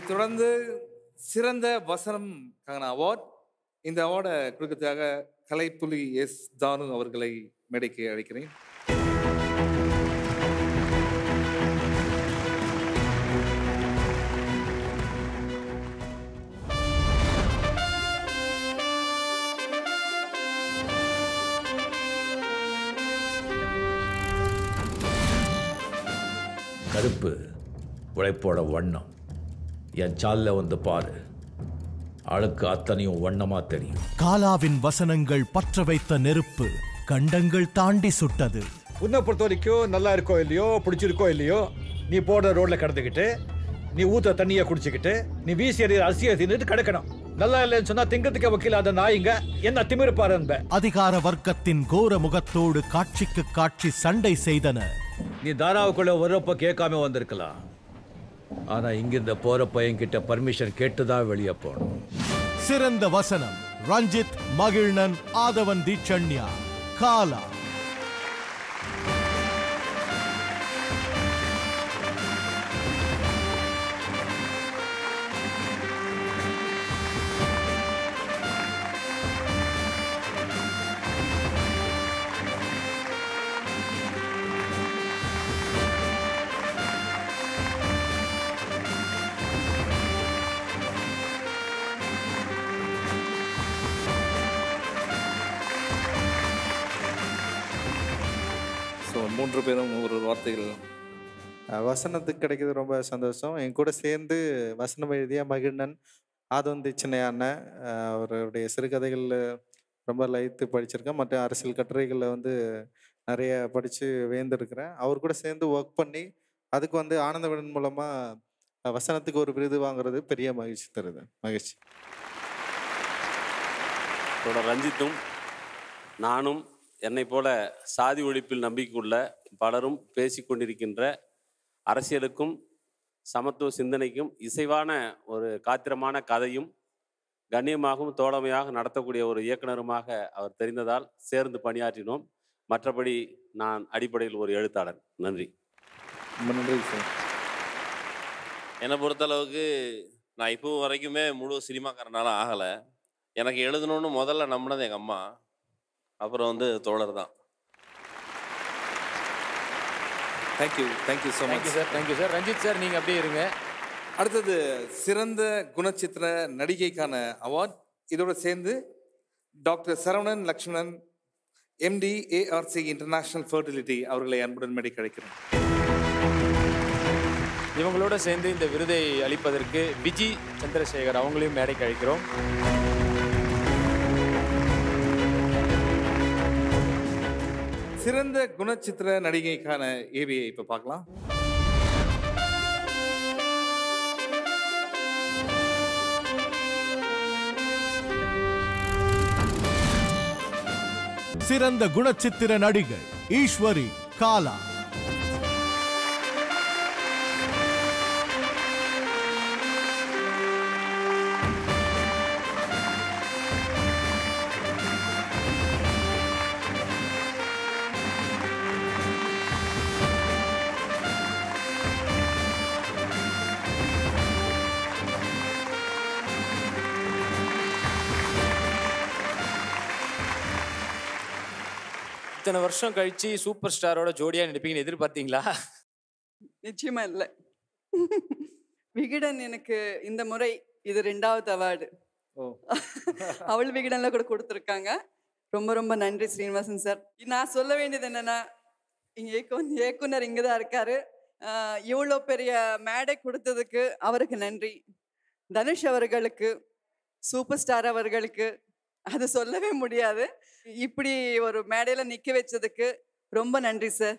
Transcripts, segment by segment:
அதைத் தொடர்ந்து சிறந்த வசனம்கான அவார்ட் இந்த அவார்டை கொடுக்கறதுக்காக கலைப்புலி எஸ் தானு அவர்களை மேடைக்கு அழைக்கிறேன் கருப்பு உழைப்போட வண்ணம் என் சாலில் வந்து பாரு ஆளுக்கு அத்தனையும் வண்ணமா தெரியும் காலாவின் வசனங்கள் பற்ற வைத்த நெருப்பு கண்டங்கள் தாண்டி சுட்டது உன்னை பொறுத்த வரைக்கும் நல்லா இருக்கோ இல்லையோ பிடிச்சிருக்கோ இல்லையோ நீ போடுற ரோட்ல கடந்துக்கிட்டு நீ ஊத்த தண்ணியை குடிச்சுக்கிட்டு நீ வீசி எறிகிற அரிசியை தின்னுட்டு கிடக்கணும் நல்லா இல்லைன்னு சொன்னா திங்கிறதுக்கு வக்கீலாத நாய்ங்க என்ன திமிரு பாரு என்ப அதிகார வர்க்கத்தின் கோர முகத்தோடு காட்சிக்கு காட்சி சண்டை செய்தன நீ தாராவுக்குள்ள வர்றப்ப கேட்காம வந்திருக்கலாம் ஆனா இங்கிருந்த போற பையன்கிட்ட பர்மிஷன் கேட்டுதான் வெளியே போகணும் சிறந்த வசனம் ரஞ்சித் மகிழ்நன் ஆதவன் தீட்சண்யா காலா ஸோ மூன்று பேரும் ஒரு வார்த்தைகள் அஹ் வசனத்துக்கு கிடைக்கிறது ரொம்ப சந்தோஷம் என் கூட சேர்ந்து வசனம் எழுதிய மகிழ்நன் ஆதவந்தி சின்ன அண்ணன் அஹ் அவருடைய சிறுகதைகள் ரொம்ப லயித்து படிச்சிருக்கேன் மற்ற அரசியல் கட்டுரைகளில் வந்து நிறைய படித்து வேந்திருக்கிறேன் அவர் கூட சேர்ந்து ஒர்க் பண்ணி அதுக்கு வந்து ஆனந்தவிடன் மூலமாக வசனத்துக்கு ஒரு விருது வாங்குறது பெரிய மகிழ்ச்சி தருது மகிழ்ச்சி இதோட ரஞ்சித்தும் நானும் என்னைப் போல சாதி ஒழிப்பில் நம்பிக்கையுள்ள பலரும் பேசிக்கொண்டிருக்கின்ற அரசியலுக்கும் சமத்துவ சிந்தனைக்கும் இசைவான ஒரு காத்திரமான கதையும் கண்ணியமாகவும் தோழமையாக நடத்தக்கூடிய ஒரு இயக்குனருமாக அவர் தெரிந்ததால் சேர்ந்து பணியாற்றினோம் மற்றபடி நான் அடிப்படையில் ஒரு எழுத்தாளர் நன்றி ரொம்ப நன்றி சார் என்னை பொறுத்தளவுக்கு நான் இப்போ வரைக்குமே முழு சினிமாக்காரனால ஆகலை எனக்கு எழுதணும்னு முதல்ல நம்பினது எங்கள் அம்மா அப்புறம் வந்து தோழர் தான் thank you thank you so thank you much sir thank you sir Ranjith sir நீங்கள் அப்படியே இருங்க அடுத்தது சிறந்த குணச்சித்திர நடிகைக்கான அவார்ட் இதோட சேர்ந்து doctor Saravanan Lakshmanan MD ARC international fertility அவர்களை அன்புடன் மேடைக்கு அழைக்கிறேன் இவங்களோட சேர்ந்து இந்த விருதை அளிப்பதற்கு விஜி சந்திரசேகர் அவங்களையும் மேடைக்கு அழைக்கிறோம் சிறந்த குணச்சித்திர நடிகைக்கான ஏவியை இப்போ பார்க்கலாம் சிறந்த குணச்சித்திர நடிகை ஈஸ்வரி காலா இத்தனை வருஷம் கழிச்சு சூப்பர் ஸ்டாரோட ஜோடியா நடிப்பீங்கன்னு எதிர்பார்த்தீங்களா நிச்சயமா இல்லை விகடன் எனக்கு இந்த முறை இது ரெண்டாவது அவார்டு ஓ அவள் விகடன்ல கூட கொடுத்துருக்காங்க ரொம்ப ரொம்ப நன்றி ஸ்ரீனிவாசன் சார் நான் சொல்ல வேண்டியது என்னன்னா இங்க இயக்கு- இயக்குனர் இங்கே தான் இருக்காரு ஆஹ் இவ்வளோ பெரிய மேடை கொடுத்ததுக்கு அவருக்கு நன்றி தனுஷ் அவர்களுக்கு சூப்பர் ஸ்டார் அவர்களுக்கு அது சொல்லவே முடியாது இப்படி ஒரு மேடையில நிக்க வச்சதுக்கு ரொம்ப நன்றி சார்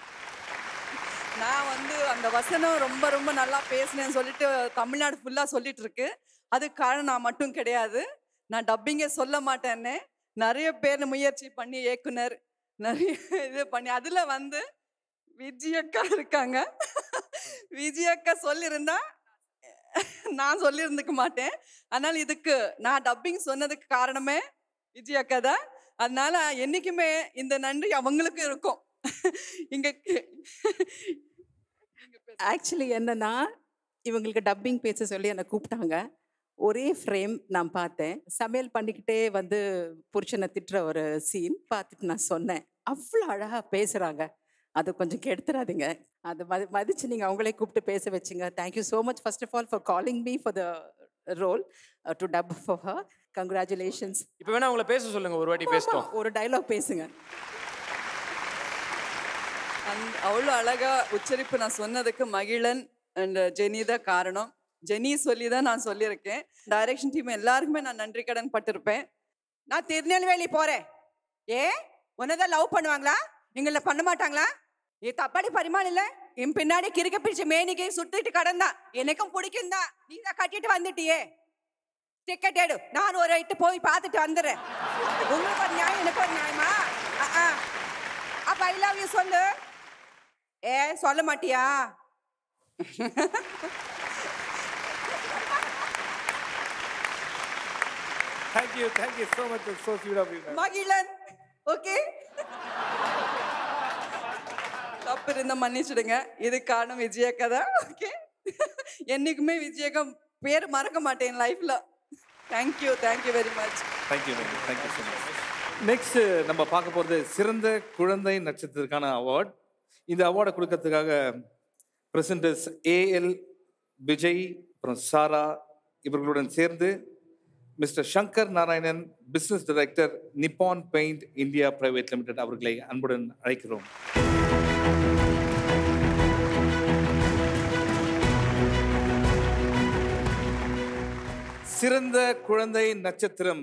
நான் வந்து அந்த வசனம் ரொம்ப ரொம்ப நல்லா பேசினேன்னு சொல்லிட்டு தமிழ்நாடு ஃபுல்லாக சொல்லிட்டு இருக்கு அதுக்கு காரணம் நான் மட்டும் கிடையாது நான் டப்பிங்கே சொல்ல மாட்டேன்னு நிறைய பேர் முயற்சி பண்ணி இயக்குனர் நிறைய இது பண்ணி அதில் வந்து விஜயக்கா இருக்காங்க விஜயக்கா சொல்லியிருந்தா நான் சொல்லியிருந்துக்க மாட்டேன் ஆனால் இதுக்கு நான் டப்பிங் சொன்னதுக்கு காரணமே விஜயக்கா தான் அதனால என்னைக்குமே இந்த நன்றி அவங்களுக்கும் இருக்கும் இங்க ஆக்சுவலி என்னன்னா இவங்களுக்கு டப்பிங் பேச சொல்லி என்னை கூப்பிட்டாங்க ஒரே ஃப்ரேம் நான் பார்த்தேன் சமையல் பண்ணிக்கிட்டே வந்து புருஷனை திட்டுற ஒரு சீன் பார்த்துட்டு நான் சொன்னேன் அவ்வளோ அழகாக பேசுகிறாங்க அதை கொஞ்சம் கெடுத்துறாதீங்க அதை மதி மதிச்சு நீங்கள் அவங்களே கூப்பிட்டு பேச வச்சுங்க thank you so much first of all for calling me for the role to dub for her congratulations இப்போ வேணா அவங்கள பேச சொல்லுங்க ஒரு வாட்டி பேசட்டும் ஒரு டைலாக் பேசுங்க அந்த அவ்வளோ அழகா உச்சரிப்பு நான் சொன்னதுக்கு மகிழன் அண்ட் ஜெனி தான் காரணம் ஜெனி சொல்லி தான் நான் சொல்லியிருக்கேன் டைரக்ஷன் டீம் எல்லாருக்குமே நான் நன்றி கடன் பட்டிருப்பேன் நான் திருநெல்வேலி போறேன் ஏ உன்னதான் லவ் பண்ணுவாங்களா எங்களை பண்ண மாட்டாங்களா ஏ தப்பாடி பரிமாணம் இல்ல என் பின்னாடி கிறுக்க பிடிச்ச மேனிக்கு சுத்திட்டு கடந்தான் எனக்கும் பிடிக்கும் தான் நீ தான் கட்டிட்டு வந்துட்டியே டிக்கெட் எடு நான் ஒரு இட்டு போய் பார்த்துட்டு வந்துடுறேன் உங்களுக்கு ஒரு நியாயம் எனக்கு ஒரு நியாயமா அஹ், அஹ். அப்ப ஐ லவ் யூ சொல்லு ஏ சொல்ல மாட்டியா thank you thank you so much so sweet of you Magizhan okay தப்பு இருந்தா மன்னிச்சிடுங்க இது காரணம் விஜயக்கா தான் ஓகே என்னைக்குமே விஜயக்கா பேர் மறக்க மாட்டேன் லைஃப்ல thank you thank you very much thank you thank you thank you so much next நம்ம பார்க்க போகிறது சிறந்த குழந்தை நட்சத்திரத்துக்கான அவார்ட் இந்த அவார்டை கொடுக்கறதுக்காக பிரசன்டர்ஸ் ஏஎல் விஜய் அப்புறம் சாரா இவர்களுடன் சேர்ந்து mister Shankar Narayanan business director Nippon paint India private limited அவர்களை அன்புடன் அழைக்கிறோம் சிறந்த குழந்தை நட்சத்திரம்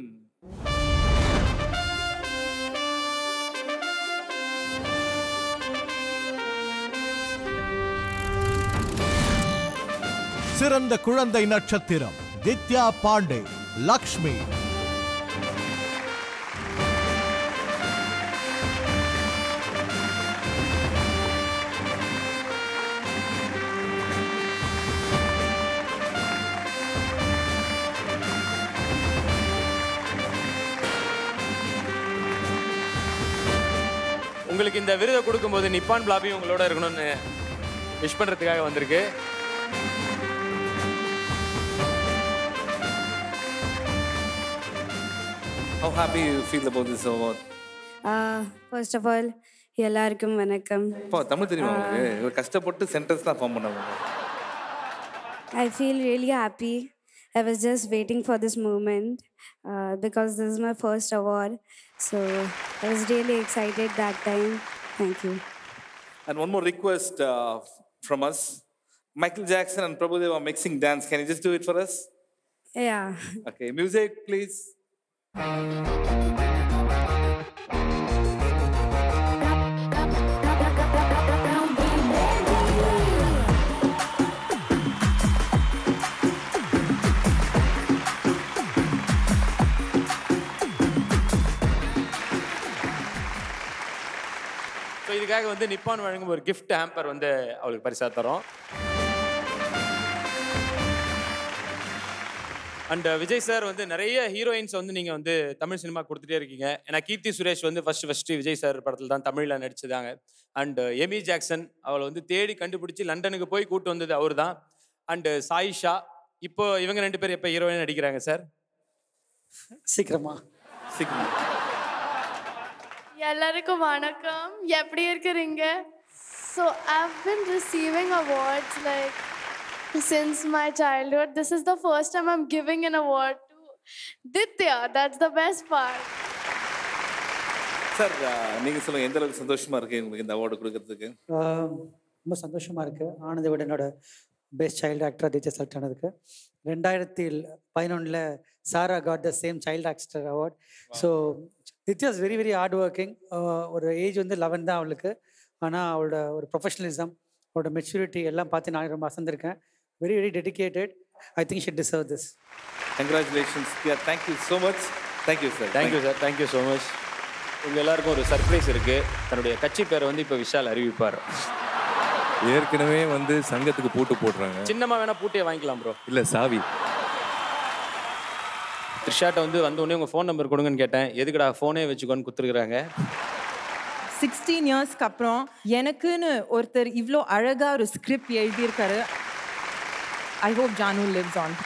சிறந்த குழந்தை நட்சத்திரம் தித்யா பாண்டே லக்ஷ்மி உங்களுக்கு இந்த விருதை கொடுக்கும்போது நிப்பான் பிளாபி உங்களோட இருக்கணும்னு விஷ் பண்றதுக்காக வந்திருக்கு How happy you feel about this award? First of all எல்லாருக்கும் வணக்கம் இப்போ தமிழ் தெரியுமா உங்களுக்கு இவர் கஷ்டப்பட்டு சென்டென்ஸ் தான் ஃபார்ம் பண்ணாங்க I feel really happy. I was just waiting for this moment uh, because this is my first award. So I was really excited that time. Thank you. And one more request uh, from us. Michael Jackson and Prabhudev are mixing dance. Can you just do it for us? Yeah. Okay, music, please. So இதுக்காக வந்து நிப்பான் வழங்கும் ஒரு gift hamper வந்து அவளுக்கு பரிசா தரோம் and Vijay sir வந்து நிறைய ஹீரோயின்ஸ் வந்து நீங்க வந்து தமிழ் சினிமா கொடுத்துட்டே இருக்கீங்க ஏன்னா கீர்த்தி சுரேஷ் வந்து ஃபர்ஸ்ட் ஃபர்ஸ்ட் விஜய் சார் படத்தில் தான் தமிழில் நடிச்சதாங்க அண்ட் எமி ஜாக்சன் அவளை வந்து தேடி கண்டுபிடிச்சி லண்டனுக்கு போய் கூட்டு வந்தது அவர் தான் அண்ட் சாயிஷா இப்போ இவங்க ரெண்டு பேரும் எப்போ ஹீரோயின் நடிக்கிறாங்க சார் சீக்கிரமா சீக்கிரம் எல்லாருக்கும் வணக்கம் எப்படி இருக்கிறீங்க so I've been receiving awards like since my childhood this is the first time i'm giving an award to ditya that's the best part sir நீங்க சொல்லுங்க எந்த அளவுக்கு சந்தோஷமா இருக்கு உங்களுக்கு இந்த அவார்டு கொடுக்கறதுக்கு ஆஹ் ரொம்ப சந்தோஷமா இருக்கு ஆனந்த விடனோட best child actor teacher select ஆனதுக்கு ரெண்டாயிரத்தி பதினொன்றில் Sara got the same child actor award so தித்யாஸ் வெரி வெரி ஹார்ட் ஒர்க்கிங் ஒரு ஏஜ் வந்து லெவன் தான் அவளுக்கு ஆனால் அவளோட ஒரு ப்ரொஃபஷனலிசம் அவளோட மெச்சூரிட்டி எல்லாம் பார்த்து நான் ரொம்ப அசந்திருக்கேன் very very dedicated I think she'd deserve this congratulations thank you so much thank you sir thank you sir thank you so much உங்க எல்லாருக்கும் ஒரு சர்ப்ரைஸ் இருக்கு தன்னுடைய கட்சி பேரை வந்து இப்போ விஷால் அறிவிப்பார் ஏற்கனவே வந்து சங்கத்துக்கு பூட்டு போடுறாங்க சின்னமா வேணா பூட்டியே வாங்கிக்கலாம் ப்ரோ இல்ல சாவி த்ரிஷாட்ட வந்து வந்த உடனே உங்க ஃபோன் நம்பர் கொடுங்கன்னு கேட்டேன் எதுக்குடா ஃபோனே வச்சுக்கோன்னு கொடுத்துருக்குறாங்க சிக்ஸ்டீன் இயர்ஸ்க்கு அப்புறம் எனக்குன்னு ஒருத்தர் இவ்வளோ அழகாக ஒரு ஸ்கிரிப்ட் எழுதியிருக்காரு I hope Janu lives on